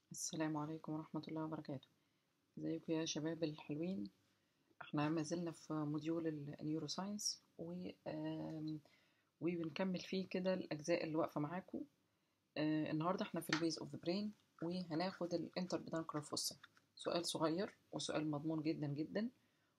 السلام عليكم ورحمة الله وبركاته ازيكم يا شباب الحلوين احنا ما زلنا في موديول النيورو ساينس و آم، وبنكمل فيه كده الاجزاء اللي واقفه معاكم آه، النهارده احنا في البيز اوف ذا برين وهناخد الانتربيدانكرال فوسا سؤال صغير وسؤال مضمون جدا جدا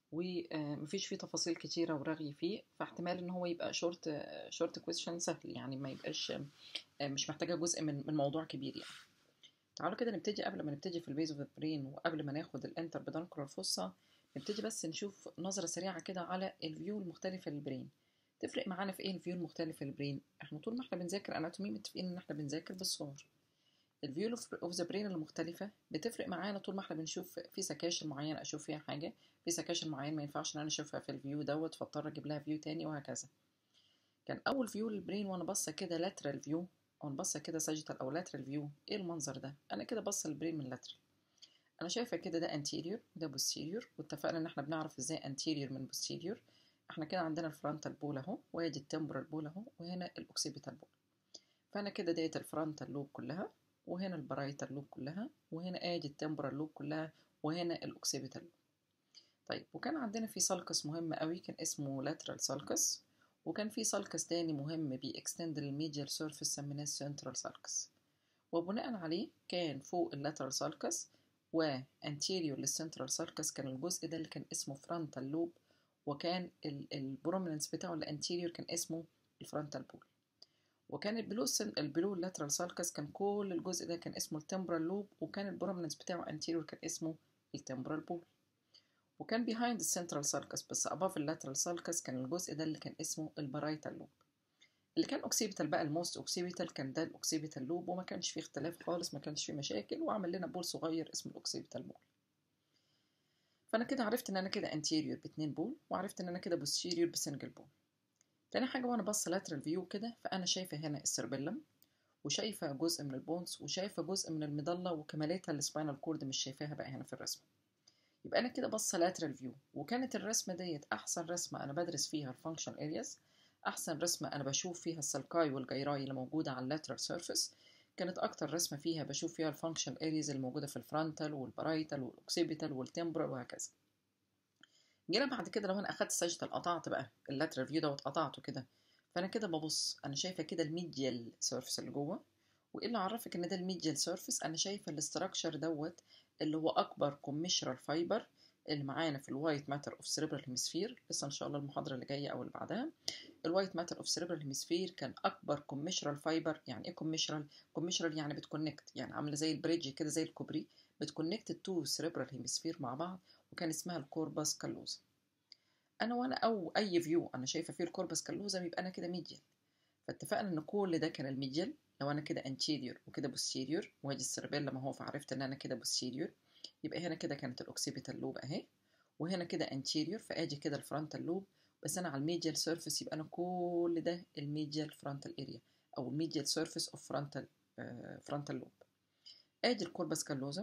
ومفيش فيه تفاصيل كتيره ورغي فيه فاحتمال ان هو يبقى شورت شورت كويستشن سهل يعني ما يبقاش آه، مش محتاجه جزء من من موضوع كبير يعني تعالوا كده نبتدي قبل ما نبتدي في البيز اوف ذا برين وقبل ما ناخد الانتر بدانكرال فوسا نبتدي بس نشوف نظرة سريعة كده على الفيو المختلفة للبرين تفرق معانا في ايه الفيو المختلفة للبرين احنا طول ما احنا بنذاكر اناتومي متفقين ان احنا بنذاكر بالصور الفيو اوف ذا برين المختلفة بتفرق معانا طول ما احنا بنشوف في سكاشن معين اشوف فيها حاجة في سكاشن معين ما ينفعش ان انا اشوفها في الفيو دوت فاضطر اجيب لها فيو تاني وهكذا كان اول فيو للبرين وانا باصه كده لاترال فيو وانا باصه كده ساجيتال او لاترال فيو ايه المنظر ده انا كده باصه للبرين من لاترال انا شايفه كده ده anterior وده posterior واتفقنا ان احنا بنعرف ازاي anterior من posterior احنا كده عندنا الفرونتال بول اهو وادي التمبرال بول اهو وهنا الاوكسيبيتال بول فانا كده ديت الفرونتال لوب كلها وهنا البرايتال لوب كلها وهنا ادي التمبرال لوب كلها وهنا الاوكسيبيتال لوب طيب وكان عندنا في سالكس مهم قوي كان اسمه lateral سالكس وكان في سالكس تاني مهم بيكستند الميديال سيرفيس سميناه سنترال سالكس وبناء عليه كان فوق اللاترال سالكس وانتيريور للسنترال سالكس كان الجزء ده اللي كان اسمه فرونتال لوب وكان البروميننس بتاعه الانتيريور كان اسمه الفرونتال بول وكان البلو السن البلو اللاترال سالكس كان كل الجزء ده كان اسمه التمبرال لوب وكان البروميننس بتاعه انتيريور كان اسمه التمبرال بول وكان behind السنترال سالكس بس above اللاترال سالكس كان الجزء ده اللي كان اسمه البرايتال لوب اللي كان اوكسيبيتال بقى الموست اوكسيبيتال كان ده الاوكسيبيتال لوب وما كانش فيه اختلاف خالص ما كانش فيه مشاكل وعمل لنا بول صغير اسمه الاوكسيبيتال بول فانا كده عرفت ان انا كده انتيريور باتنين بول وعرفت ان انا كده بوستيريور بسنجل بول تاني حاجه وانا بص لاترال فيو كده فانا شايفه هنا السيربيلم وشايفه جزء من البونز وشايفه جزء من المضله وكمالتها السباينال كورد مش شايفاها بقى هنا في الرسمه يبقى انا كده بص لاترال فيو وكانت الرسمه ديت احسن رسمه انا بدرس فيها الفانكشن ارياز احسن رسمه انا بشوف فيها السلكاي والجيراي اللي موجوده على اللاترال سيرفيس كانت اكتر رسمه فيها بشوف فيها الفانكشن ارياز اللي موجوده في الفرونتال والبرايتال والاوكسيبيتال والتمبرال وهكذا جينا بعد كده لو انا اخدت ساجيتال قطعت بقى اللاترال فيو دوت قطعته كده فانا كده ببص انا شايفه كده الميديال سيرفيس اللي جوه وايه اللي عرفك ان ده الميديال سيرفيس انا شايفه الاستراكشر دوت اللي هو اكبر كوميشرال فايبر اللي معانا في الوايت ماتر اوف سيريبرال هيمسفير لسه ان شاء الله المحاضره اللي جايه او اللي بعدها الوايت ماتر اوف سيريبرال هيمسفير كان اكبر كوميشرال فايبر يعني ايه كوميشرال كوميشرال يعني بتكونكت يعني عامله زي البريدج كده زي الكوبري بتكونكت التو سيريبرال هيمسفير مع بعض وكان اسمها الكوربس كالوزا انا وانا او اي فيو انا شايفه فيه الكوربس كالوزا يبقى انا كده ميديال فاتفقنا ان كل ده كان الميديال لو انا كده anterior وكده posterior وادي السيربيلا ما هو فعرفت ان انا كده posterior يبقى هنا كده كانت الاوكسيبيتال لوب اهي وهنا كده anterior فادي كده الفرونتال لوب بس انا على الميديال سيرفيس يبقى انا كل ده الميديال فرونتال اريا او الميديال سيرفيس اوف فرونتال فرونتال لوب ادي الكوربس كالوزم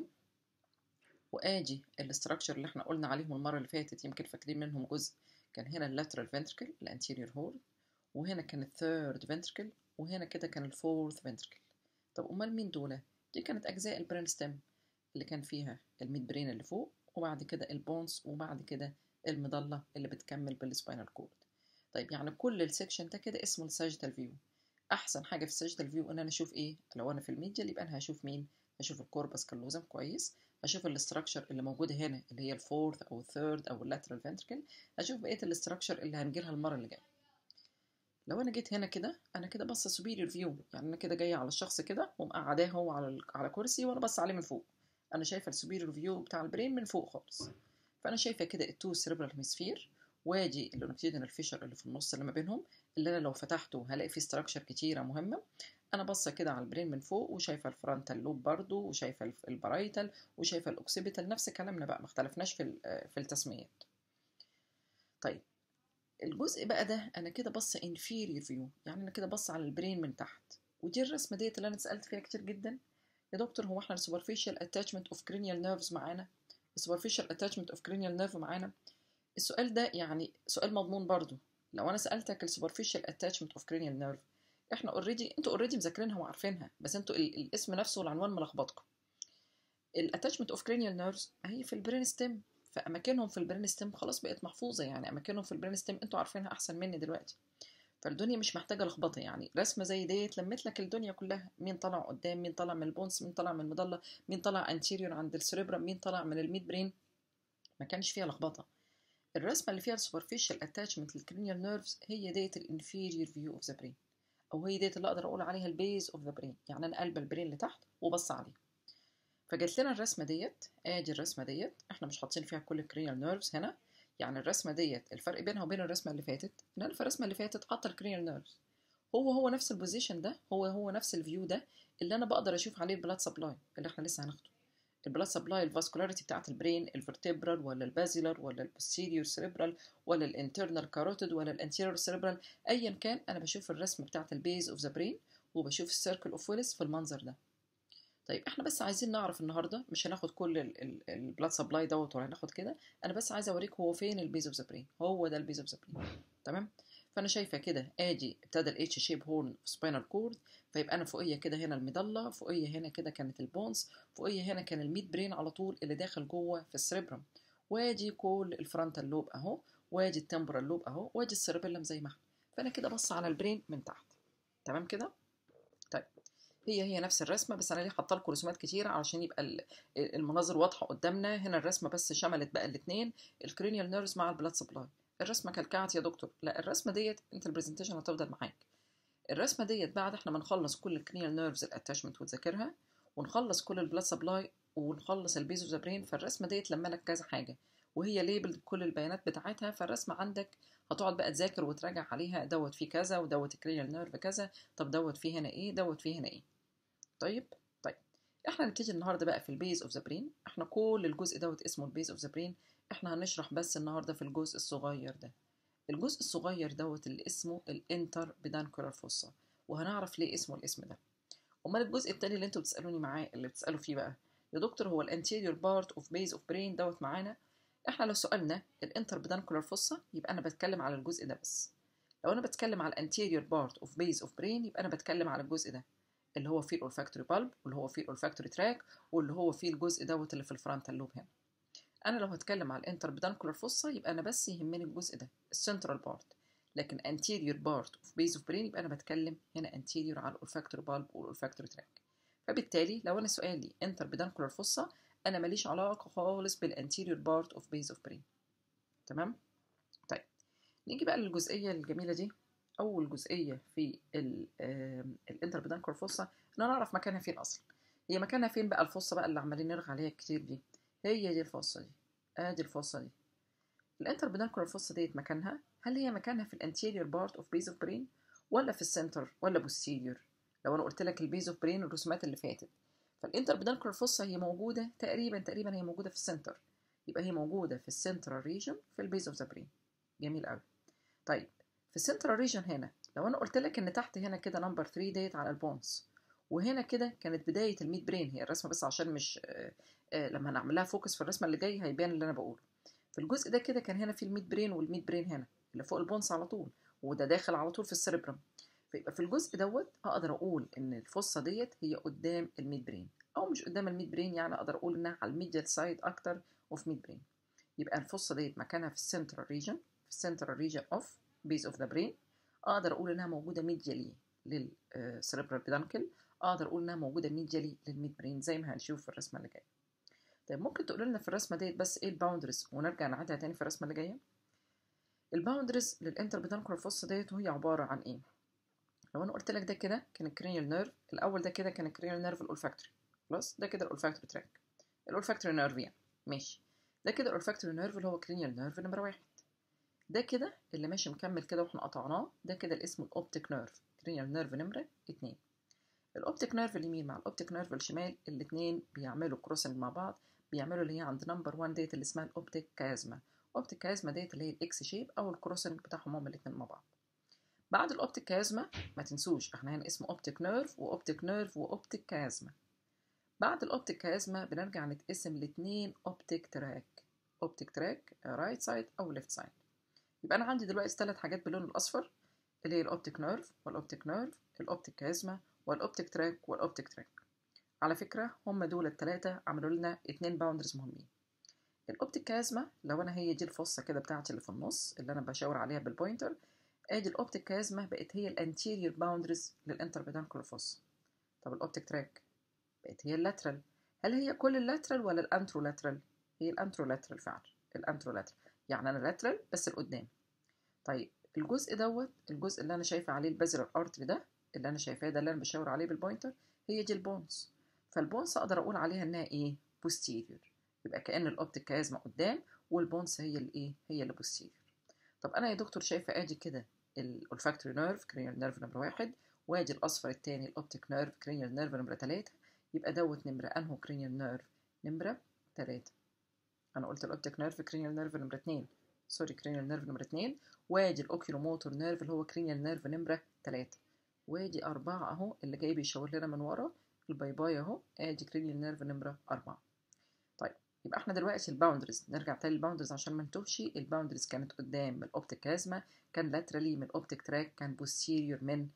وادي الاستراكشر اللي احنا قلنا عليهم المره اللي فاتت يمكن فاكرين منهم جزء كان هنا اللاترال فنتركل الانتيريور هورن وهنا كان الثيرد فنتركل وهنا كده كان الفورث فنتركل طب امال مين دول دي كانت اجزاء البرين ستيم اللي كان فيها الميد برين اللي فوق وبعد كده البونز وبعد كده المضله اللي بتكمل بالسباينال كورد طيب يعني كل السكشن ده كده اسمه الساجيتال فيو احسن حاجه في الساجيتال فيو ان انا اشوف ايه لو انا في الميديال يبقى انا هشوف مين هشوف الكوربس كالوزم كويس هشوف الاستراكشر اللي موجوده هنا اللي هي الفورث او الثيرد او اللاترال فنتركل هشوف بقيه الاستراكشر اللي هنجيلها المره اللي جايه لو انا جيت هنا كده انا كده باصه سوبيريور فيو يعني انا كده جايه على الشخص كده ومقعداه هو على على كرسي وانا باصه عليه من فوق انا شايفه السوبيريور فيو بتاع البرين من فوق خالص فانا شايفه كده التو سيريبرال هيمسفير وادي اللونجيتودينال فيشر اللي في النص اللي ما بينهم اللي انا لو فتحته هلاقي فيه ستراكشر كتيره مهمه انا باصه كده على البرين من فوق وشايفه الفرونتال لوب برضو وشايفه البرايتال وشايفه الاوكسيبيتال نفس كلامنا بقى ما اختلفناش في في التسميات طيب الجزء بقى ده انا كده بص inferior view يعني انا كده بص على البرين من تحت ودي الرسمه ديت اللي انا سالت فيها كتير جدا يا دكتور هو احنا السوبرفيشال اتاتشمنت اوف cranial نيرفز معانا السوبرفيشال اتاتشمنت اوف cranial نيرف معانا السؤال ده يعني سؤال مضمون برضو لو انا سالتك السوبرفيشال اتاتشمنت اوف cranial نيرف احنا اوريدي انتوا اوريدي مذاكرينها وعارفينها بس انتوا ال- الاسم نفسه والعنوان ملخبطكم الاتاتشمنت اوف كرينيال نيرفز هي في البرين ستيم فاماكنهم في البرين ستيم خلاص بقت محفوظه يعني اماكنهم في البرين ستيم انتوا عارفينها احسن مني دلوقتي فالدنيا مش محتاجه لخبطه يعني رسمه زي ديت لمت لك الدنيا كلها مين طالع قدام مين طالع من البونس مين طالع من المضله مين طالع انتيريور عند السريبرا مين طالع من الميد برين ما كانش فيها لخبطه الرسمه اللي فيها السوبرفيشال اتاتشمنت للكرينيال نيرفز هي ديت الانفيريور فيو اوف ذا برين او هي ديت اللي اقدر اقول عليها البيز اوف ذا برين يعني انا قلب البرين لتحت وبص عليه فجت لنا الرسمه ديت ادي الرسمه ديت احنا مش حاطين فيها كل الكرينيال نيرفز هنا يعني الرسمه ديت الفرق بينها وبين الرسمه اللي فاتت ان انا في الرسمه اللي فاتت حاطه الكرينيال نيرفز هو هو نفس البوزيشن ده هو هو نفس الفيو ده اللي انا بقدر اشوف عليه البلاد سبلاي اللي احنا لسه هناخده البلاد سبلاي الفاسكولاريتي بتاعت البرين الفرتبرال ولا البازيلر ولا البوستيريور سيريبرال ولا الانترنال كاروتيد ولا الانتيريور سيريبرال ايا كان انا بشوف الرسمه بتاعت البيز اوف ذا برين وبشوف السيركل اوف ويلس في المنظر ده طيب احنا بس عايزين نعرف النهارده مش هناخد كل البلاد سبلاي دوت ولا هناخد كده انا بس عايزه اوريك هو فين البيز اوف ذا برين هو ده البيز اوف ذا برين تمام فانا شايفه كده ادي ابتدى الاتش شيب هورن في سباينال كورد فيبقى انا فوقيه كده هنا الميدالة فوقيه هنا كده كانت البونز فوقيه هنا كان الميد برين على طول اللي داخل جوه في السريبرم وادي كل الفرونتال لوب اهو وادي التمبرال لوب اهو وادي السيربيلم زي ما احنا فانا كده بص على البرين من تحت تمام كده طيب هي هي نفس الرسمه بس انا ليه حاطه لكم رسومات كتيره علشان يبقى المناظر واضحه قدامنا هنا الرسمه بس شملت بقى الاثنين الكرينيال نيرفز مع البلاد سبلاي الرسمه كالكعت يا دكتور لا الرسمه ديت انت البرزنتيشن هتفضل معاك الرسمه ديت بعد احنا ما نخلص كل الكرينيال نيرفز الاتاشمنت وتذاكرها ونخلص كل البلاد سبلاي ونخلص البيز اوف ذا برين فالرسمه ديت لما لك كذا حاجه وهي ليبل بكل البيانات بتاعتها فالرسمه عندك هتقعد بقى تذاكر وتراجع عليها دوت فيه كذا ودوت الكرينيال نيرف كذا طب دوت فيه هنا ايه دوت فيه هنا ايه طيب طيب احنا هنبتدي النهارده بقى في البيز اوف ذا برين احنا كل الجزء دوت اسمه البيز اوف ذا برين احنا هنشرح بس النهارده في الجزء الصغير ده الجزء الصغير دوت اللي اسمه الانتر بدانكولار فوسا وهنعرف ليه اسمه الاسم ده امال الجزء التاني اللي انتوا بتسالوني معاه اللي بتسالوا فيه بقى يا دكتور هو الانتيريور بارت اوف بيز اوف برين دوت معانا احنا لو سالنا الانتر بدانكولار فوسا يبقى انا بتكلم على الجزء ده بس لو انا بتكلم على الانتيريور بارت اوف بيز اوف برين يبقى انا بتكلم على الجزء ده اللي هو فيه الاولفاكتوري بالب واللي هو فيه الاولفاكتوري تراك واللي هو فيه الجزء دوت اللي في الفرونتال لوب هنا انا لو هتكلم على الانتر بدانكولار فوسا يبقى انا بس يهمني الجزء ده السنترال بارت لكن anterior part of base of brain يبقى انا بتكلم هنا anterior على الolfactory bulb والolfactory tract فبالتالي لو انا سؤالي انتر بدانكولار فوسا انا ماليش علاقه خالص بالانتيريور بارت اوف بيز اوف برين تمام طيب نيجي بقى للجزئيه الجميله دي اول جزئيه في الانتر بدانكولار فوسا ان انا اعرف مكانها فين اصلا هي مكانها فين بقى الفوسا بقى اللي عمالين نرغي عليها كتير دي هي دي الفوسا دي ادي الفوسا دي الانتر بدانكولار فوسا ديت مكانها هل هي مكانها في الانتيريور بارت اوف بيز اوف برين ولا في السنتر ولا بوستيريور لو انا قلت لك البيز اوف برين الرسومات اللي فاتت فالانتر بدانكولار فوسا هي موجوده تقريبا تقريبا هي موجوده في السنتر يبقى هي موجوده في السنترال ريجن في البيز اوف ذا برين جميل قوي طيب في السنترال ريجن هنا لو انا قلت لك ان تحت هنا كده نمبر 3 ديت على البونز وهنا كده كانت بدايه الميد برين هي الرسمه بس عشان مش آآ آآ لما هنعمل لها فوكس في الرسمه اللي جايه هيبان اللي انا بقوله في الجزء ده كده كان هنا في الميد برين والميد برين هنا اللي فوق البونس على طول وده داخل على طول في السيربرم فيبقى في الجزء دوت اقدر اقول ان الفصه ديت هي قدام الميد برين او مش قدام الميد برين يعني اقدر اقول انها على الميديال سايد اكتر اوف ميد برين يبقى الفصه ديت مكانها في السنترال ريجن في السنترال ريجن اوف بيز اوف ذا برين اقدر اقول انها موجوده ميديالي للسيربرال بيدانكل اقدر اقول انها موجوده ميديالي للميد برين زي ما هنشوف في الرسمه اللي جايه طيب ممكن تقول لنا في الرسمه ديت بس ايه الباوندرز ونرجع نعيدها تاني في الرسمه اللي جايه الباوندرز للانتر بدانكولار فوسا ديت وهي عباره عن ايه لو انا قلت لك ده كده كان الكرينيال نيرف الاول ده كده كان الكرينيال نيرف الاولفاكتوري خلاص ده كده الاولفاكتوري تراك الاولفاكتوري نيرف يعني ماشي ده كده الاولفاكتوري نيرف اللي هو كرينيال نيرف نمره واحد ده كده اللي ماشي مكمل كده واحنا قطعناه ده كده اللي اسمه الاوبتيك نيرف كرينيال نيرف نمره اتنين الاوبتيك نيرف اليمين مع الاوبتيك نيرف الشمال الاتنين بيعملوا كروسنج مع بعض بيعملوا اللي هي عند نمبر 1 ديت اللي اسمها الاوبتيك كازما اوبتيك كازما ديت اللي هي الاكس شيب او الكروسنج بتاعهم هما الاثنين مع بعض بعد الاوبتيك كازما ما تنسوش احنا هنا اسمه اوبتيك نيرف واوبتيك نيرف واوبتيك كازما بعد الاوبتيك كازما بنرجع نتقسم لاثنين اوبتيك تراك اوبتيك تراك رايت سايد او ليفت سايد يبقى انا عندي دلوقتي ثلاث حاجات باللون الاصفر اللي هي الاوبتيك نيرف والاوبتيك نيرف الاوبتيك كازما والاوبتيك تراك والاوبتيك تراك على فكرة هم دول التلاتة عملوا لنا اتنين باوندرز مهمين الاوبتيك كازما لو انا هي دي الفصة كده بتاعتي اللي في النص اللي انا بشاور عليها بالبوينتر ادي الاوبتيك كازما بقت هي الانتيريور باوندرز للانتربيدانكولار فصة طب الاوبتيك تراك بقت هي اللاترال هل هي كل اللاترال ولا الانترولاترال هي الانترولاترال فعلا الانترولاترال يعني انا لاترال بس لقدام طيب الجزء دوت الجزء اللي انا شايفه عليه البازلر ارتري ده اللي انا شايفاه ده اللي انا بشاور عليه بالبوينتر هي دي البونس فالبونس اقدر اقول عليها انها ايه posterior يبقى كأن الاوبتيك كازما قدام والبونس هي الايه هي اللي posterior طب انا يا دكتور شايفه ادي كده الولفاكتوري نيرف كرينيال نيرف نمره واحد وادي الاصفر الثاني الاوبتيك نيرف كرينيال نيرف نمره ثلاثة يبقى دوت نمره انهو كرينيال نيرف نمره ثلاثة انا قلت الاوبتيك نيرف كرينيال نيرف نمره اتنين سوري كرينيال نيرف نمره اتنين وادي الاوكيلوموتور نيرف اللي هو كرينيال نيرف نمره ثلاثة وادي أربعة أهو اللي جاي بيشاور لنا من ورا الباي باي أهو ادي كرينيال نيرف نمرة أربعة طيب يبقى احنا دلوقتي الباوندرز نرجع تاني للباوندرز عشان ما نتوهش الباوندرز كانت قدام من الاوبتيك كازما كان لاترالي من الاوبتيك تراك كان بوستيريور من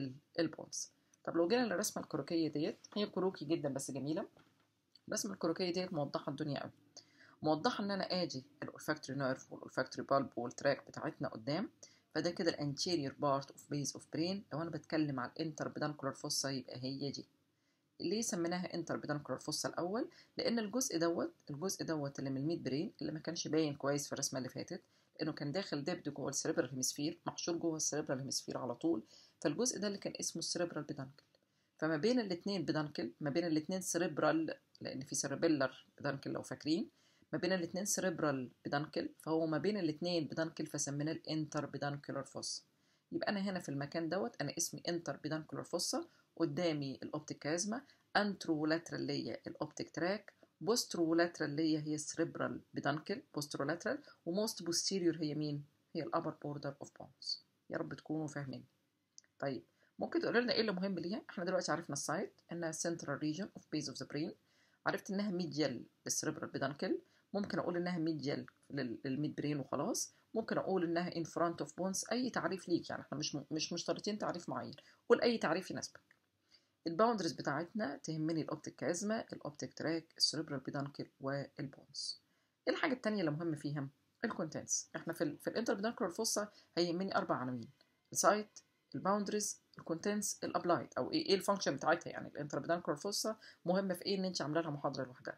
البونز طب لو جينا للرسمة الكروكية ديت هي كروكي جدا بس جميلة الرسمة الكروكية ديت موضحة الدنيا قوي موضحة ان انا ادي الاولفاكتوري نيرف والاولفاكتوري بالب والتراك بتاعتنا قدام فده كده الانتيريور بارت اوف بيز اوف برين لو انا بتكلم على الانتر بيدانكولار فوسا يبقى هي دي ليه سميناها انتر بيدانكولار فوسا الاول لان الجزء دوت الجزء دوت اللي من الميد برين اللي ما كانش باين كويس في الرسمه اللي فاتت لانه كان داخل دبد جوه السيريبرال هيمسفير محشور جوه السيريبرال هيمسفير على طول فالجزء ده اللي كان اسمه السيريبرال بيدانكل فما بين الاثنين بيدانكل ما بين الاثنين سيريبرال لان في سيريبيلر بيدانكل لو فاكرين ما بين الاثنين سيريبرال بيدانكل فهو ما بين الاثنين بيدانكل فسميناه الانتر بيدانكولار فوسا يبقى انا هنا في المكان دوت انا اسمي انتر بيدانكولار فوسا قدامي الاوبتيك كازما انترولاترال ليا الاوبتيك تراك بوسترولاترال ليا هي السريبرال بيدانكل بوسترولاترال وموست بوستيريور هي مين هي الابر بوردر اوف بونز يا رب تكونوا فاهمين طيب ممكن تقول لنا ايه اللي مهم ليها احنا دلوقتي عرفنا السايت انها سنترال ريجن اوف بيز اوف ذا برين عرفت انها ميديال للسريبرال بيدانكل ممكن اقول انها ميديال للميد برين وخلاص ممكن اقول انها ان فرونت اوف بونز اي تعريف ليك يعني احنا مش مش مشترطين تعريف معين قول اي تعريف يناسبك الباوندرز بتاعتنا تهمني الاوبتيك كازما الاوبتيك تراك السريبرال بيدانكل والبونز الحاجه الثانيه اللي مهم فيها الكونتنتس احنا في ال في الانتر بيدانكولار فوسا هيهمني اربع عناوين السايت الباوندرز الكونتنتس الابلايد او ايه ايه الفانكشن بتاعتها يعني الانتر بيدانكولار فوسا مهمه في ايه ان انت عامله لها محاضره لوحدها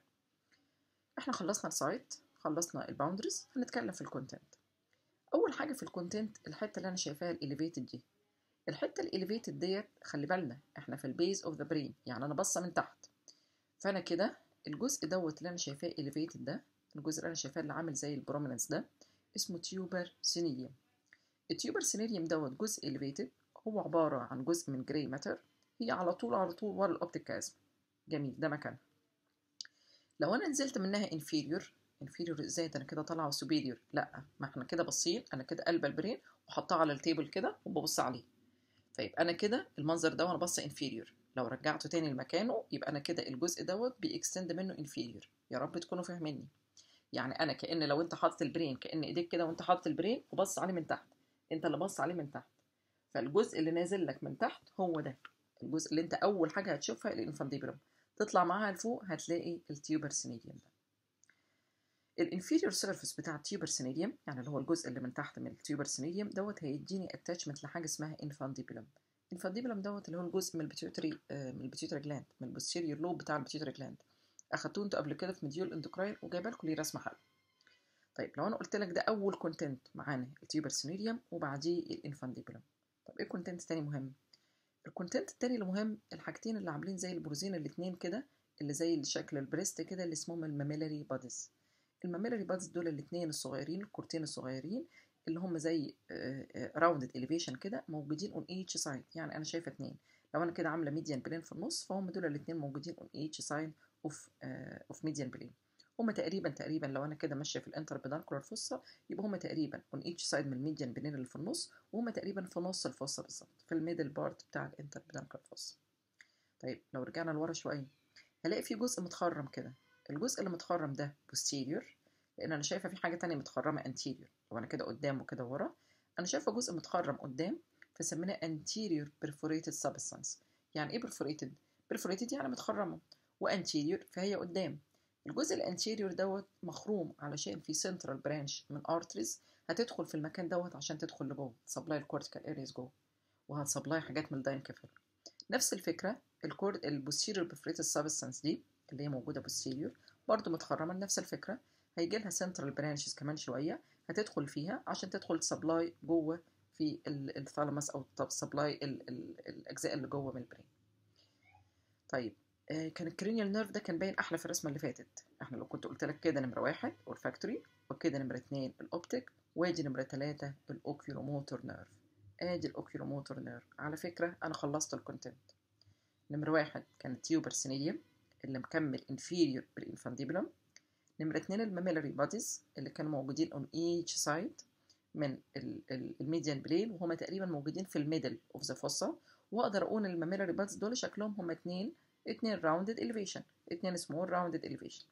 احنا خلصنا السايت خلصنا الباوندرز هنتكلم في الكونتنت اول حاجه في الكونتنت الحته اللي انا شايفاها الاليفيتد دي الحته الاليفيتد ديت خلي بالنا احنا في البيز اوف ذا برين يعني انا باصه من تحت فانا كده الجزء دوت اللي انا شايفاه اليفيتد ده الجزء اللي انا شايفاه اللي عامل زي البروميننس ده اسمه تيوبر سينيليوم التيوبر سينيليوم دوت جزء اليفيتد هو عباره عن جزء من جراي ماتر هي على طول على طول ورا الاوبتيك كازم جميل ده مكانها لو انا نزلت منها inferior inferior ازاي ده انا كده طالعه superior لا ما احنا كده باصين انا كده قلب البرين وحطها على التيبل كده وببص عليه طيب انا كده المنظر ده وانا باصه inferior لو رجعته تاني لمكانه يبقى انا كده الجزء دوت بيكستند منه inferior يا رب تكونوا فاهميني يعني انا كان لو انت حاطط البرين كان ايديك كده وانت حاطط البرين وبص عليه من تحت انت اللي بص عليه من تحت فالجزء اللي نازل لك من تحت هو ده الجزء اللي انت اول حاجه هتشوفها الانفانديبرم تطلع معاها لفوق هتلاقي التيوبر سينيديوم ده الانفيريور سيرفيس بتاع التيوبر سينيديوم يعني اللي هو الجزء اللي من تحت من التيوبر سينيديوم دوت هيديني اتاتشمنت لحاجه اسمها انفانديبولم الانفانديبولم دوت اللي هو الجزء من البيتيوتري من البيتيوتري جلاند من البوستيريور لوب بتاع البيتيوتري جلاند اخدتوه انتوا قبل كده في مديول اندوكراين وجايبه لكم ليه رسمه حلوه طيب لو انا قلت لك ده اول كونتنت معانا التيوبر سينيديوم وبعديه الانفانديبولم طب ايه كونتنت تاني مهم الكونتنت التاني اللي مهم الحاجتين اللي عاملين زي البروزين الاتنين كده اللي زي شكل البريست كده اللي اسمهم الماميلاري بادز الماميلاري بادز دول الاتنين الصغيرين الكورتين الصغيرين اللي هم زي راوندد اليفيشن كده موجودين اون ايتش سايد يعني انا شايفه اتنين لو انا كده عامله ميديان بلين في النص فهم دول الاتنين موجودين اون ايتش سايد اوف اوف ميديان بلين هما تقريبا تقريبا لو انا كده ماشيه في الانتر بيدانكولار فوسا يبقى هما تقريبا اون ايتش سايد من الميديان بلين اللي في النص وهما تقريبا في نص الفوسا بالظبط في الميدل بارت بتاع الانتر بيدانكولار فوسا طيب لو رجعنا لورا شويه هلاقي في جزء متخرم كده الجزء اللي متخرم ده posterior لان انا شايفه في حاجه تانية متخرمه anterior لو انا كده قدام وكده ورا انا شايفه جزء متخرم قدام فسميناه anterior perforated substance يعني ايه perforated perforated يعني متخرمة وانتيريور فهي قدام الجزء الانتيريور دوت مخروم علشان في سنترال برانش من ارتريز هتدخل في المكان دوت عشان تدخل لجوه سبلاي الكورتيكال اريز جوه وهتسبلاي حاجات من الداينكفال نفس الفكره الكورد البوستيريور برفريتد سبستانس دي اللي هي موجوده بوستيريور برضو متخرمه نفس الفكره هيجي لها سنترال برانشز كمان شويه هتدخل فيها عشان تدخل تسبلاي جوه في الثالاموس او سبلاي الاجزاء اللي جوه من البرين طيب آه كان الكرينيال نيرف ده كان باين احلى في الرسمه اللي فاتت احنا لو كنت قلت لك كده نمره واحد والفاكتوري وكده نمره اتنين الاوبتيك وادي نمره تلاته الاوكيولوموتور نيرف ادي الاوكيولوموتور نيرف على فكره انا خلصت الكونتنت نمره واحد كان التيوبر سينيليوم اللي مكمل انفيريور بالانفانديبولم نمرة اتنين الماميلاري بوديز اللي كانوا موجودين on each side من الميديان بلين وهما تقريبا موجودين في الميدل اوف ذا فوسا واقدر اقول الماميلاري بوديز دول شكلهم هما اتنين اتنين راوندد elevation اتنين سمول راوندد elevation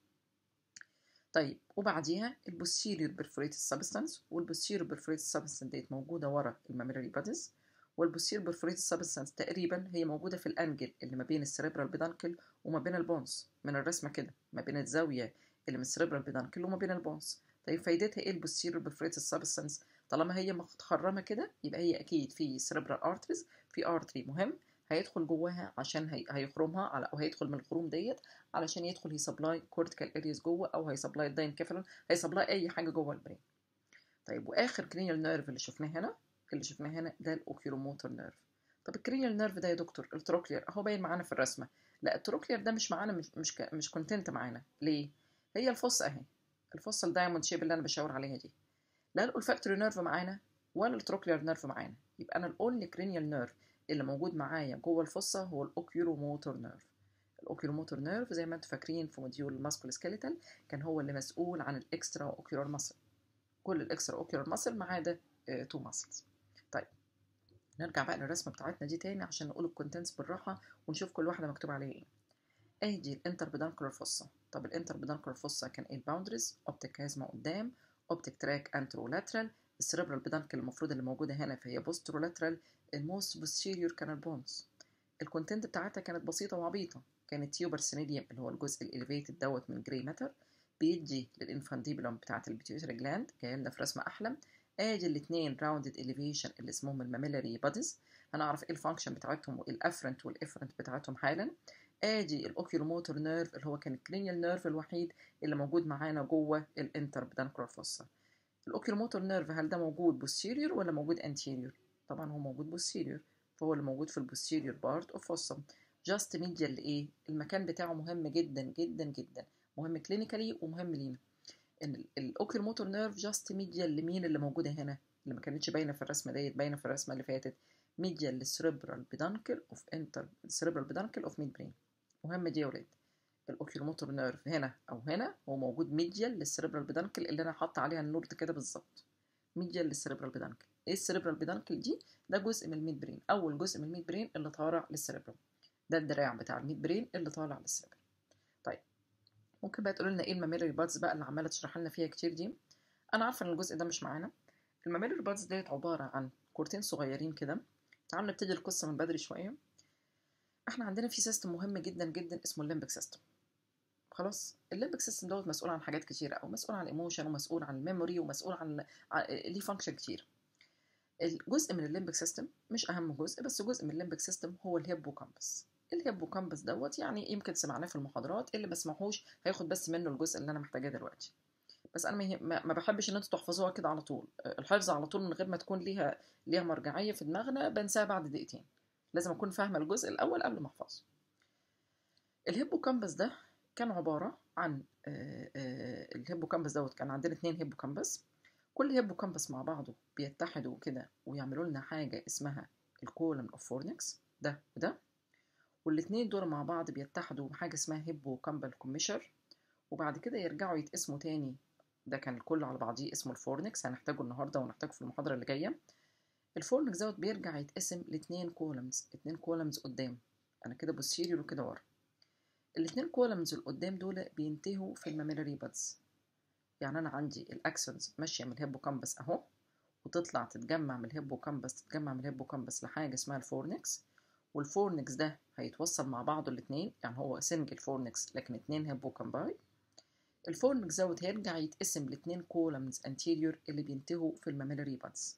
طيب وبعديها البوستيريور برفوريتد سبستانس والبوستيريور برفوريتد سبستانس ديت موجوده ورا الماميلاري بوديز والبوستيريور برفوريتد سبستانس تقريبا هي موجوده في الانجل اللي ما بين السريبرال بيدانكل وما بين البونز من الرسمه كده ما بين الزاويه اللي من السريبرال بيدانكل وما بين البونز طيب فايدتها ايه البوستيريور برفوريتد سبستانس طالما هي متخرمه كده يبقى هي اكيد في سريبرال ارتريز في ارتري مهم هيدخل جواها عشان هي... هيخرمها على او هيدخل من الخروم ديت علشان يدخل يسبلاي كورتيكال ارياز جوه او هيسبلاي الداينكفالون هيسبلاي اي حاجه جوه البرين طيب واخر كرينيال نيرف اللي شفناه هنا اللي شفناه هنا ده الاوكيولوموتور نيرف طب الكرينيال نيرف ده يا دكتور التروكلير اهو باين معانا في الرسمه لا التروكلير ده مش معانا مش مش, ك... مش كونتنت معانا ليه هي الفص اهي الفص الدايموند شيب اللي انا بشاور عليها دي لا الاولفاكتوري نيرف معانا ولا التروكلير نيرف معانا يبقى انا الاونلي كرينيال نيرف اللي موجود معايا جوه الفصة هو الاوكيولوموتور نيرف الاوكيولوموتور نيرف زي ما انتم فاكرين في موديول الماسكول سكيليتال كان هو اللي مسؤول عن الاكسترا اوكيولار ماسل كل الاكسترا اوكيولار ماسل ما عدا تو ماسلز طيب نرجع بقى للرسمه بتاعتنا دي تاني عشان نقول الكونتنتس بالراحه ونشوف كل واحده مكتوب عليها ايه ادي الانتر بيدانكولار فوسا طب الانتر بيدانكولار فوسا كان ايه الباوندريز اوبتيك كازما قدام اوبتيك تراك انترو لاترال السيربرال بيدانكل المفروض اللي موجوده هنا فهي بوسترو لاترال الموست بوستيريور كان البونز الكونتنت بتاعتها كانت بسيطه وعبيطه كانت تيوبر سينيديوم اللي هو الجزء الاليفيتد دوت من جراي ماتر بيدي للانفانديبولم بتاعت البيتيوتري جلاند جاي لنا في رسمه احلم ادي الاثنين راوندد اليفيشن اللي اسمهم الماميلاري بوديز هنعرف ايه الفانكشن بتاعتهم وايه الافرنت والافرنت بتاعتهم حالا ادي الاوكيولوموتور نيرف اللي هو كان الكلينيال نيرف الوحيد اللي موجود معانا جوه الانتر بدانكولار فوسا الاوكيولوموتور نيرف هل ده موجود بوستيريور ولا موجود انتيريور طبعا هو موجود بوستيريور فهو اللي موجود في البوستيريور بارت اوف فوسا جاست ميديال لايه المكان بتاعه مهم جدا جدا جدا مهم كلينيكالي ومهم لينا ان الاوكيولوموتور نيرف جاست ميديال لمين اللي موجوده هنا اللي ما كانتش باينه في الرسمه ديت باينه في الرسمه اللي فاتت ميديال للسريبرال بيدانكل اوف انتر السريبرال بيدانكل اوف ميد برين مهم دي يا ولاد الاوكيولوموتور نيرف هنا او هنا هو موجود ميديال للسريبرال بيدانكل اللي انا حاطه عليها النور كده بالظبط ميديال للسريبرال بيدانكل ايه السريبرال بيدانكل دي ده جزء من الميد برين اول جزء من الميد برين اللي طالع للسريبرال ده الدراع بتاع الميد برين اللي طالع للسريبرال طيب ممكن بقى تقولوا لنا ايه الماميلري بادز بقى اللي عماله تشرح لنا فيها كتير دي انا عارفه ان الجزء ده مش معانا الماميلري بادز ديت عباره عن كورتين صغيرين كده تعالوا نبتدي القصه من بدري شويه احنا عندنا في سيستم مهم جدا جدا اسمه الليمبك سيستم خلاص الليمبك سيستم دوت مسؤول عن حاجات كتيره او مسؤول عن الايموشن ومسؤول عن الميموري ومسؤول عن ليه فانكشن كتير الجزء من الليمبك سيستم مش اهم جزء بس جزء من الليمبك سيستم هو الهيبو كامبس الهيبو كامبس دوت يعني يمكن سمعناه في المحاضرات اللي ما سمعوش هياخد بس منه الجزء اللي انا محتاجاه دلوقتي بس انا ما بحبش ان انتوا تحفظوها كده على طول الحفظ على طول من غير ما تكون ليها ليها مرجعيه في دماغنا بنساها بعد دقيقتين لازم اكون فاهمه الجزء الاول قبل ما احفظه الهيبو كامبس ده كان عباره عن الهيبو كامبس دوت كان عندنا اتنين هيبو كامبس كل هيبو كامبس مع بعضه بيتحدوا كده ويعملوا لنا حاجه اسمها الكولم اوف فورنكس ده وده والاتنين دول مع بعض بيتحدوا بحاجه اسمها هيبو كامبل كوميشر وبعد كده يرجعوا يتقسموا تاني ده كان الكل على بعضيه اسمه الفورنكس هنحتاجه النهارده ونحتاجه في المحاضره اللي جايه الفورنكس دوت بيرجع يتقسم لاتنين كولمز اتنين كولمز قدام انا كده بوستيريور وكده ورا الاتنين كولمز اللي قدام دول بينتهوا في الماميلاري بادز يعني انا عندي الاكسونز ماشيه من الهيبوكامبس اهو وتطلع تتجمع من الهيبوكامبس تتجمع من الهيبوكامبس لحاجه اسمها الفورنكس والفورنكس ده هيتوصل مع بعضه الاتنين يعني هو سنجل فورنكس لكن اتنين هيبوكامباي الفورنكس دوت هيرجع يتقسم لاتنين كولمز انتيريور اللي بينتهوا في الماميلاري بادز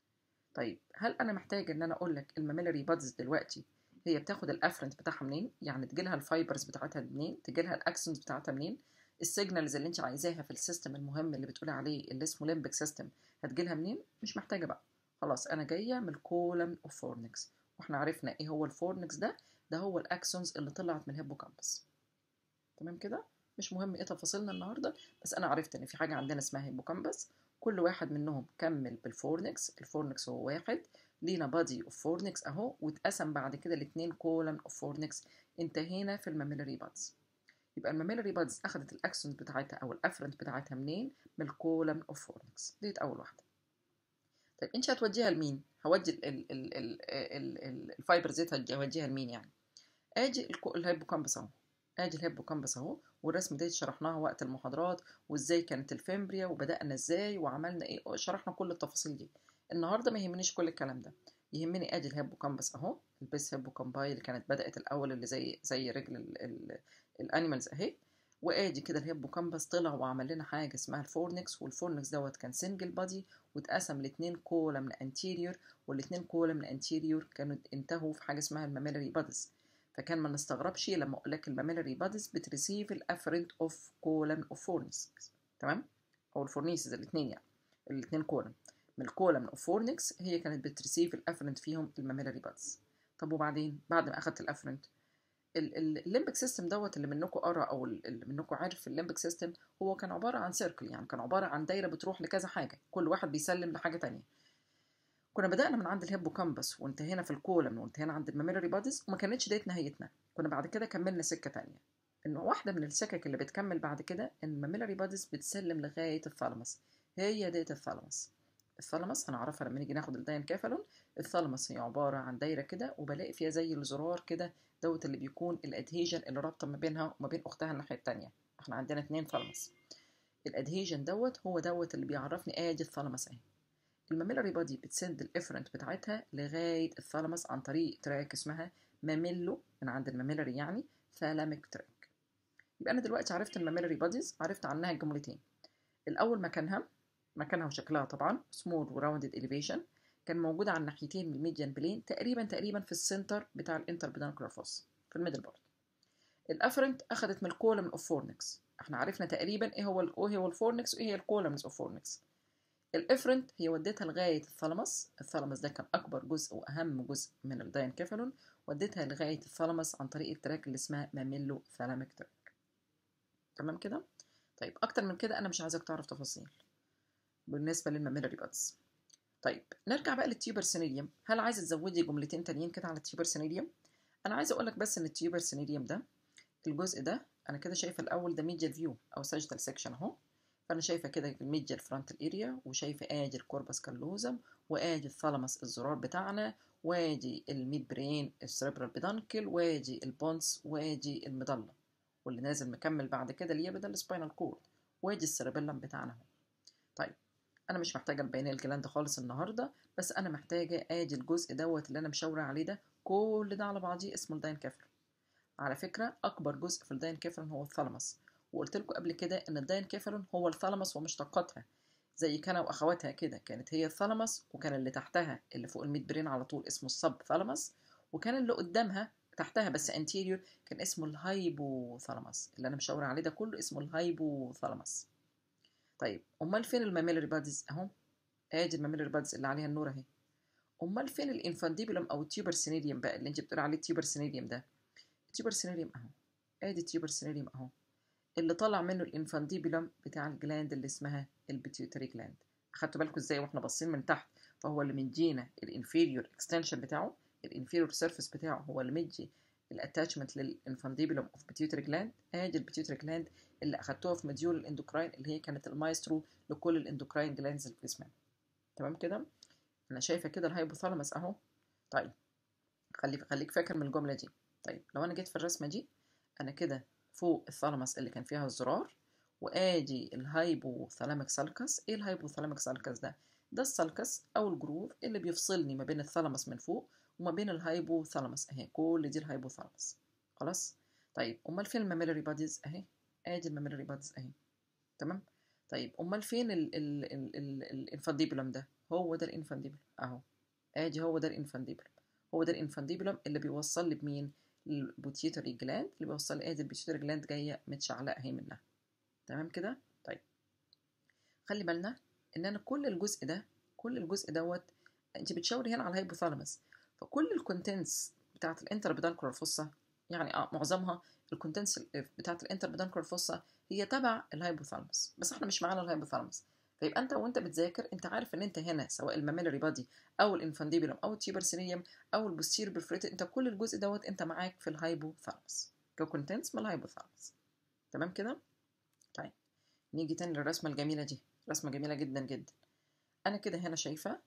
طيب هل انا محتاج ان انا اقول لك الماميلاري بادز دلوقتي هي بتاخد الافرنت بتاعها منين يعني تجيلها الفايبرز بتاعتها منين تجيلها الاكسونز بتاعتها منين السيجنالز اللي انت عايزاها في السيستم المهم اللي بتقولي عليه اللي اسمه ليمبك سيستم هتجيلها منين مش محتاجه بقى خلاص انا جايه من الكولم اوف فورنكس واحنا عرفنا ايه هو الفورنكس ده ده هو الاكسونز اللي طلعت من الهيبوكامبس تمام كده مش مهم ايه تفاصيلنا النهارده بس انا عرفت ان في حاجه عندنا اسمها هيبوكامبس كل واحد منهم كمل بالفورنكس الفورنكس هو واحد لينا بادي اوف فورنكس اهو واتقسم بعد كده لاتنين كولم اوف فورنكس انتهينا في الماميلاري بادز يبقى الماميلاري بادز اخدت الاكسونز بتاعتها او الافرنت بتاعتها منين من الكولم اوف فورنكس ديت اول واحده طيب انت هتوديها لمين هودي ال ال ال ال ال ال الفايبر ديت هوديها لمين يعني ادي الهيبوكامبس اهو ادي الهيبوكامبس اهو والرسم ديت شرحناها وقت المحاضرات وازاي كانت الفيمبريا وبدانا ازاي وعملنا ايه شرحنا كل التفاصيل دي النهارده ما يهمنيش كل الكلام ده يهمني ادي الهيبوكامبس اهو البيس هيبوكامباي اللي كانت بدات الاول اللي زي زي رجل الانيمالز اهي وادي كده الهيبوكامبس طلع وعمل لنا حاجه اسمها الفورنكس والفورنكس دوت كان سنجل بادي واتقسم لاتنين كولم انتيريور والاتنين كولم انتيريور كانوا انتهوا في حاجه اسمها الماميلاري بادز فكان ما نستغربش لما اقول لك الماميلاري بادز بتريسيف الافرنت اوف كولم اوف فورنكس تمام او الفورنيسز الاثنين يعني الاثنين كولم من الكولم اوف فورنكس هي كانت بتريسيف الافرنت فيهم الماميلاري بادز طب وبعدين بعد ما اخدت الافرنت الليمبك سيستم دوت اللي منكم قرا او اللي منكم عارف الليمبك سيستم هو كان عباره عن سيركل يعني كان عباره عن دايره بتروح لكذا حاجه كل واحد بيسلم لحاجه تانية كنا بدأنا من عند الهيبوكامبس وانتهينا في الكولم وانتهينا عند الماميلاري بادز وما كانتش ديت نهايتنا كنا بعد كده كملنا سكة تانية إن واحدة من السكك اللي بتكمل بعد كده إن الماميلاري بادز بتسلم لغاية الثالاموس هي ديت الثالاموس الثالاموس هنعرفها لما نيجي ناخد الداين كافالون الثالاموس هي عبارة عن دايرة كده وبلاقي فيها زي الزرار كده دوت اللي بيكون الادهيجن اللي رابطة ما بينها وما بين أختها الناحية التانية احنا عندنا اتنين ثالاموس الادهيجن دوت هو دوت اللي بيعرفني ادي الثالاموس اهي الماميلاري بادي بتسند الافرنت بتاعتها لغايه الثالاموس عن طريق تراك اسمها ماميلو من عند الماميلاري يعني ثالاميك تراك يبقى انا دلوقتي عرفت الماميلاري باديز عرفت عنها الجملتين الاول مكانها مكانها وشكلها طبعا سمول وراوندد اليفيشن كان موجود على الناحيتين من الميديان بلين تقريبا تقريبا في السنتر بتاع الانتر بيدانكرافوس في الميدل بارت الافرنت اخذت من الكولم اوف فورنكس احنا عرفنا تقريبا ايه هو ايه هو الفورنكس وايه هي الكولمز اوف فورنكس الافرنت هي وديتها لغايه الثالاموس الثالاموس ده كان اكبر جزء واهم جزء من الداينكيفالون وديتها لغايه الثالاموس عن طريق التراك اللي اسمها ماميلو ثالاميك تراك تمام كده طيب اكتر من كده انا مش عايزك تعرف تفاصيل بالنسبه للماميلاري بادز طيب نرجع بقى للتيوبر سينيريوم هل عايزه تزودي جملتين تانيين كده على التيوبر سينيريوم انا عايزه اقول لك بس ان التيوبر سينيريوم ده الجزء ده انا كده شايفه الاول ده ميديال فيو او ساجيتال سيكشن اهو فانا شايفه كده الميديال فرونتال اريا وشايفه ادي الكوربس كالوزم وادي الثالاموس الزرار بتاعنا وادي الميد برين السريبرال بيدانكل وادي البونس وادي المضله واللي نازل مكمل بعد كده اللي ده السباينال كورد وادي السيربيلم بتاعنا اهو طيب انا مش محتاجه البيانات الجلاند خالص النهارده بس انا محتاجه ادي الجزء دوت اللي انا مشاوره عليه ده كل ده على بعضيه اسمه الداين كافر على فكره اكبر جزء في الداين كافر هو الثالاموس وقلت لكم قبل كده ان الداينكيفالون هو الثالاموس ومشتقاتها زي كان واخواتها كده كانت هي الثالاموس وكان اللي تحتها اللي فوق الميد برين على طول اسمه السب ثالاموس وكان اللي قدامها تحتها بس انتيريور كان اسمه الهايبوثالاموس اللي انا مشاور عليه ده كله اسمه الهايبوثالاموس طيب امال فين الماميلري بادز اهو ادي الماميلري بادز اللي عليها النور اهي امال فين الانفانديبولم او التيوبر سينيريوم بقى اللي انت بتقول عليه التيوبر سينيريوم ده التيوبر سينيريوم اهو ادي التيوبر سينيريوم اهو اللي طلع منه الانفانديبولم بتاع الجلاند اللي اسمها البيتيوتري جلاند اخدتوا بالكم ازاي واحنا باصين من تحت فهو اللي مدينا الانفيريور اكستنشن بتاعه الانفيريور سيرفيس بتاعه هو اللي مدي الاتاتشمنت للانفانديبولم اوف بيتيوتري جلاند ادي البيتيوتري جلاند اللي اخدتوها في مديول الاندوكراين اللي هي كانت المايسترو لكل الاندوكراين جلاندز اللي في جسمنا تمام كده انا شايفه كده الهايبوثالاموس اهو طيب خلي خليك فاكر من الجمله دي طيب لو انا جيت في الرسمه دي انا كده فوق الثالاموس اللي كان فيها الزرار وادي الهايبوثالاميك سالكس ايه الهايبوثالاميك سالكس ده ده السالكس او الجروف اللي بيفصلني ما بين الثالاموس من فوق وما بين الهايبوثالاموس اهي كل دي الهايبوثالاموس خلاص طيب امال فين الماميلري باديز اهي ادي الماميلري باديز اهي تمام طيب امال فين الانفانديبولم ده هو ده الانفانديبولم اهو ادي هو ده الانفانديبولم هو ده الانفانديبولم اللي بيوصل لي بمين البوتيتري جلاند اللي بيوصل لي ادي البوتيتري جلاند جايه متشعلقه اهي منها تمام كده طيب خلي بالنا ان انا كل الجزء ده كل الجزء دوت انت بتشاوري هنا على الهايبوثالاموس فكل الكونتنتس بتاعت الانتربيدانكولار فوسا يعني اه معظمها الكونتنتس بتاعت الانتربيدانكولار فوسا هي تبع الهايبوثالاموس بس احنا مش معانا الهايبوثالاموس فيبقى انت وانت بتذاكر انت عارف ان انت هنا سواء الماميلري بادي او الانفانديبولم او التيوبرسينيوم او البوستير برفريت انت كل الجزء دوت انت معاك في الهايبوثالاموس ككونتنتس من الهايبوثالاموس تمام كده طيب نيجي تاني للرسمه الجميله دي رسمه جميله جدا جدا انا كده هنا شايفه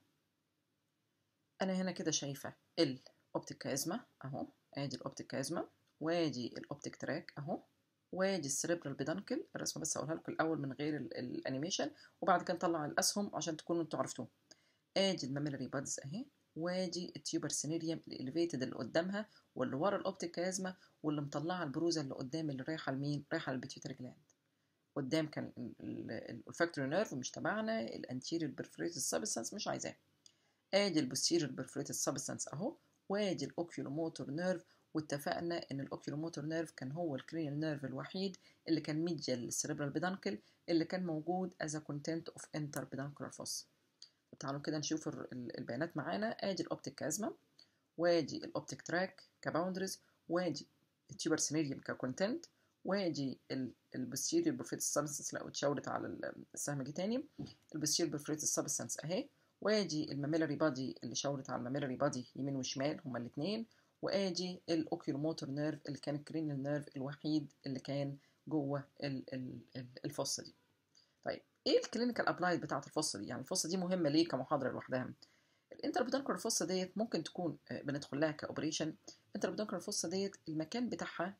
انا هنا كده شايفه الاوبتيك كازما اهو ادي الاوبتيك كازما وادي الاوبتيك تراك اهو وادي السريبرال بيدانكل الرسمه بس اقولها لكم الاول من غير الانيميشن وبعد كده نطلع الاسهم عشان تكونوا انتوا عرفتوه ادي الماميلري بادز اهي وادي التيوبر سينيريوم الاليفيتد اللي قدامها واللي ورا الاوبتيك كازما واللي مطلعه البروزه اللي قدام اللي رايحه لمين رايحه للبيتيوتري جلاند قدام كان الفاكتوري نيرف مش تبعنا الانتيريور برفريتد سبستانس مش عايزاه ادي البوستيريور برفريتد سبستانس اهو وادي الاوكيولوموتور نيرف واتفقنا ان الاوكيولوموتور نيرف كان هو الكرينيال نيرف الوحيد اللي كان ميديال للسيريبرال بيدانكل اللي كان موجود as a content of interpedancular fossa تعالوا كده نشوف البيانات معانا ادي الاوبتيك كازما وادي الاوبتيك تراك كباوندرز وادي التيوبر سينيريوم ككونتنت وادي البوستيريور برفريتد سبستانس لو اتشاورت على السهم جه تاني البوستيريور برفريتد سبستانس اهي وادي الماميلري بادي اللي شاورت على الماميلري بادي يمين وشمال هما الاثنين وادي الاوكيولوموتور نيرف اللي كان الكرينيال نيرف الوحيد اللي كان جوه الفصه دي طيب ايه الكلينيكال ابلايد بتاعه الفصه دي يعني الفصه دي مهمه ليه كمحاضره لوحدها الانتربيدانكولار فصه ديت ممكن تكون بندخل لها كاوبريشن الانتربيدانكولار فصه ديت المكان بتاعها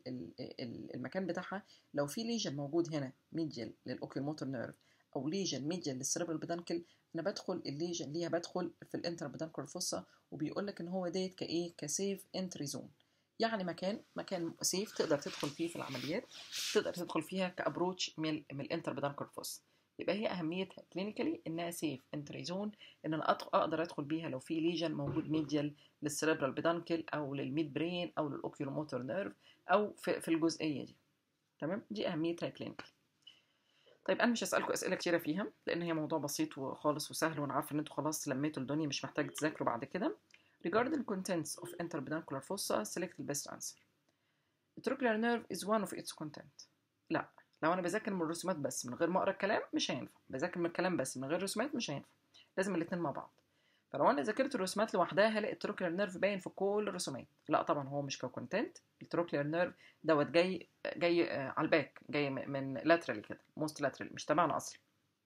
المكان بتاعها لو في ليجن موجود هنا ميديال للاوكيولوموتور نيرف او ليجن ميديال للسيربرال بيدانكل انا بدخل الليجن ليها بدخل في الانتربيدانكولار فوسا وبيقول لك ان هو ديت كايه كسيف انتري زون يعني مكان مكان سيف تقدر تدخل فيه في العمليات تقدر تدخل فيها كابروتش من من الانتربيدانكولار فوسا يبقى هي اهميتها كلينيكالي انها سيف انتري زون ان انا اقدر ادخل بيها لو في ليجن موجود ميديال للسيربرال بيدانكل او للميد برين او للاوكيولوموتور نيرف او في, في الجزئيه دي تمام دي اهميتها كلينيكالي طيب انا مش هسالكم اسئله كتيره فيها لان هي موضوع بسيط وخالص وسهل وانا عارفه ان انتوا خلاص لميتوا الدنيا مش محتاج تذاكروا بعد كده regarding contents of interpedancular fossa select the best answer التروكلر nerve is one of its content لا لو انا بذاكر من الرسومات بس من غير ما اقرا الكلام مش هينفع بذاكر من الكلام بس من غير رسومات مش هينفع لازم الاثنين مع بعض فلو انا ذاكرت الرسومات لوحدها هلاقي التروكلر نيرف باين في كل الرسومات لا طبعا هو مش ككونتنت التروكلر نيرف دوت جاي جاي على الباك جاي من لاترال كده موست لاترال مش تبعنا اصلا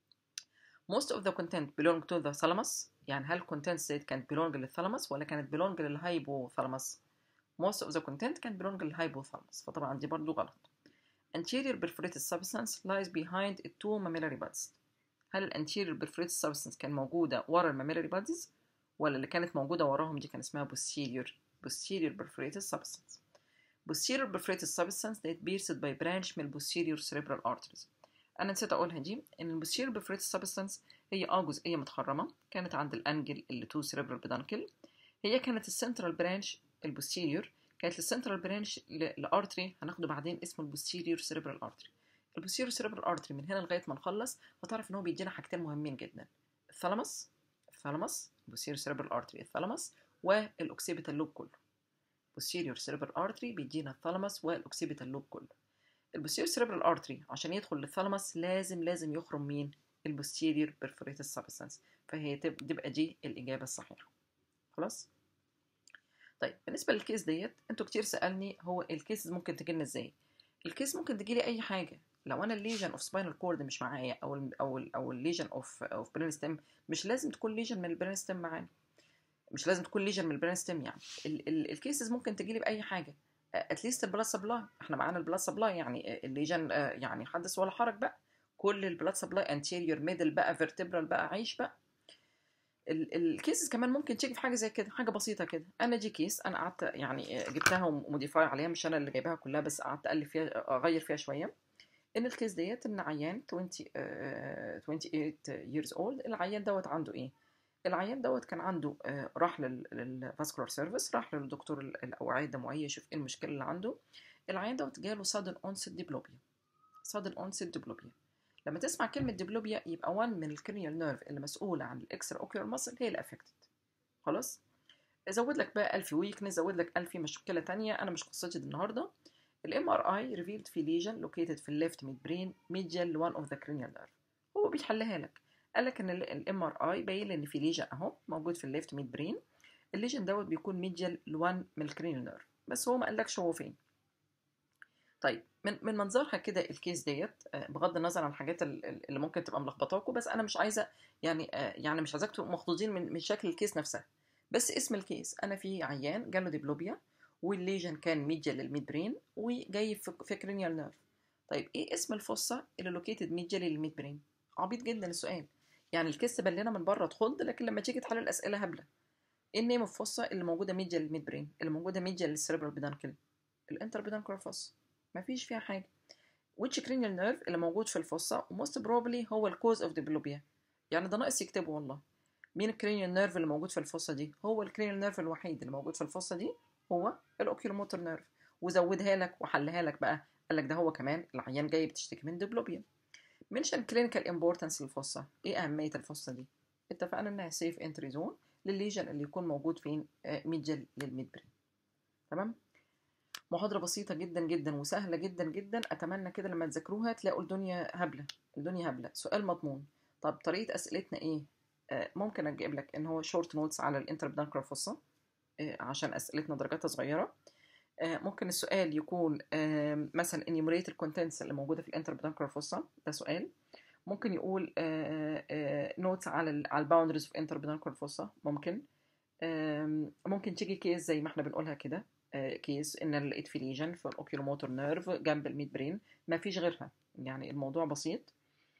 most of the content belong to the thalamus يعني هل contents ديت كانت belong للثالاموس ولا كانت belong للهايبوثالاموس most of the content كان belong للهايبوثالاموس فطبعا دي برضو غلط anterior perforated substance lies behind the two mammillary buds هل الانتيريور perforated substance كان موجودة ورا الماميلري باديز ولا اللي كانت موجودة وراهم دي كان اسمها posterior posterior perforated substance posterior perforated substance that pierced by branch من posterior cerebral arteries أنا نسيت أقولها دي إن ال posterior perforated substance هي آه جزئية متخرمة كانت عند الأنجل اللي تو cerebral peduncle هي كانت السنترال برانش البوستيريور كانت السنترال برانش لارتري هناخده بعدين اسمه البوستيريور سيريبرال ارتري البوستيريور سيريبرال ارتري من هنا لغايه ما نخلص هتعرف ان هو بيدينا حاجتين مهمين جدا الثالاموس الثالاموس البوستيريور سيريبرال ارتري الثالاموس والاوكسيبيتال لوب كله posterior cerebral artery بيدينا الثالاموس والاوكسيبيتال لوب كله البوستيريور سيريبرال ارتري عشان يدخل للثالاموس لازم لازم يخرم مين البوستيريور perforated substance فهي تبقى دي الاجابه الصحيحه خلاص طيب بالنسبه للكيس ديت انتوا كتير سالني هو الكيس ممكن تجي لنا ازاي الكيس ممكن تجي لي اي حاجه لو انا الليجن اوف سباينال كورد مش معايا او ال او ال او الليجن اوف اوف برين ستيم مش لازم تكون ليجن من البرين ستيم معانا مش لازم تكون ليجن من البرين ستيم يعني الكيسز ممكن تجي لي باي حاجه اتليست البلاد سبلاي احنا معانا البلاد سبلاي يعني الليجن يعني حدث ولا حرج بقى كل البلاد سبلاي انتيريور ميدل بقى فيرتبرال بقى عيش بقى الكيسز كمان ممكن تيجي في حاجه زي كده حاجه بسيطه كده انا جي كيس انا قعدت يعني جبتها وموديفاي عليها مش انا اللي جايباها كلها بس قعدت الف فيها اغير فيها شويه ان الكيس ديت ان عيان 20 آه، 28 years old العيان دوت عنده ايه العيان دوت كان عنده آه، راح للفاسكولار سيرفيس راح للدكتور الاوعيه الدمويه يشوف ايه المشكله اللي عنده العيان دوت جاله sudden onset diplopia sudden onset diplopia لما تسمع كلمة ديبلوبيا يبقى وان من الكرينيال نيرف اللي مسؤولة عن الاكسترا اوكيولار ماسل هي اللي افكتد خلاص زود لك بقى ألف ويكنس زود لك ألف مشكلة تانية أنا مش قصتي دي النهاردة الام ار اي ريفيلد في ليجن لوكيتد في الليفت ميد برين ميديال لوان اوف ذا كرينيال نيرف هو بيحلها لك قال لك ان الام ار اي باين ان في ليجن اهو موجود في الليفت ميد برين الليجن دوت بيكون ميديال لوان من الكرينيال نيرف بس هو ما قالكش هو فين طيب من من منظرها كده الكيس ديت بغض النظر عن الحاجات اللي ممكن تبقى ملخبطاكوا بس انا مش عايزه يعني يعني مش عايزاك تبقوا مخضوضين من من شكل الكيس نفسها بس اسم الكيس انا في عيان جاله ديبلوبيا والليجن كان ميديال للميد برين وجاي في كرينيال نيرف طيب ايه اسم الفصه اللي لوكيتد ميديال للميد برين عبيط جدا السؤال يعني الكيس تبان لنا من بره تخض لكن لما تيجي تحل الاسئله هبله ايه النيم الفصه اللي موجوده ميديال للميد برين اللي موجوده ميديال للسيربرال بيدانكل الانتر بيدانكل فصه مفيش فيها حاجه which cranial nerve اللي موجود في الفصة most probably هو الكوز اوف ديبلوبيا يعني ده ناقص يكتبه والله مين الكرينيال نيرف اللي موجود في الفصة دي هو الكرينيال نيرف الوحيد اللي موجود في الفصة دي هو الاوكيولوموتور نيرف وزودها لك وحلها لك بقى قال لك ده هو كمان العيان جاي بتشتكي من ديبلوبيا منشن كلينيكال امبورتنس للفصة ايه اهمية الفصة دي اتفقنا انها سيف انتري زون للليجن اللي يكون موجود فين ميدجل للميد برين تمام محاضرة بسيطة جدا جدا وسهلة جدا جدا أتمنى كده لما تذاكروها تلاقوا الدنيا هبلة الدنيا هبلة سؤال مضمون طب طريقة أسئلتنا إيه؟ آه ممكن أجيب لك إن هو شورت نوتس على الانتربدانكرال فصة آه عشان أسئلتنا درجاتها صغيرة آه ممكن السؤال يكون آه مثلا enumerate الكونتنتس اللي موجودة في الانتربدانكرال فصة ده سؤال ممكن يقول نوتس على ال على الباوندريز اوف انتربدانكرال فصة ممكن ممكن تيجي كيس زي ما احنا بنقولها كده كيس ان انا لقيت في ليجن في الاوكيولوموتور نيرف جنب الميد برين ما فيش غيرها يعني الموضوع بسيط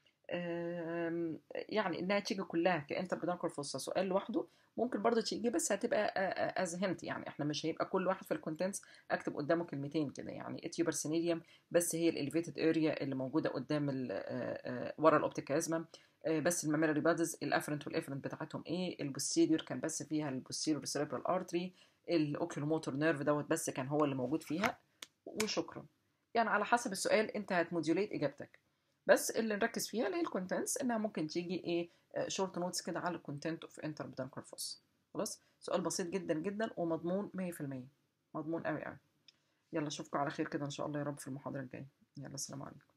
يعني انها تيجي كلها كانتر بدانكر فصة سؤال لوحده ممكن برضه تيجي بس هتبقى از هنت يعني احنا مش هيبقى كل واحد في الكونتنتس اكتب قدامه كلمتين كده يعني اتيوبر سينيريوم بس هي الاليفيتد اريا اللي موجوده قدام ورا الاوبتيك ازمه بس الماميلاري بادز الافرنت والافرنت بتاعتهم ايه البوستيريور كان بس فيها البوستيريور سيريبرال ارتري الاوكيولوموتور نيرف دوت بس كان هو اللي موجود فيها وشكرا يعني على حسب السؤال انت هتموديوليت اجابتك بس اللي نركز فيها اللي هي الكونتنتس انها ممكن تيجي ايه شورت نوتس كده على الكونتنت اوف انتر بدانكر فوس خلاص سؤال بسيط جدا جدا ومضمون 100% مضمون قوي قوي يلا اشوفكم على خير كده ان شاء الله يا رب في المحاضره الجايه يلا السلام عليكم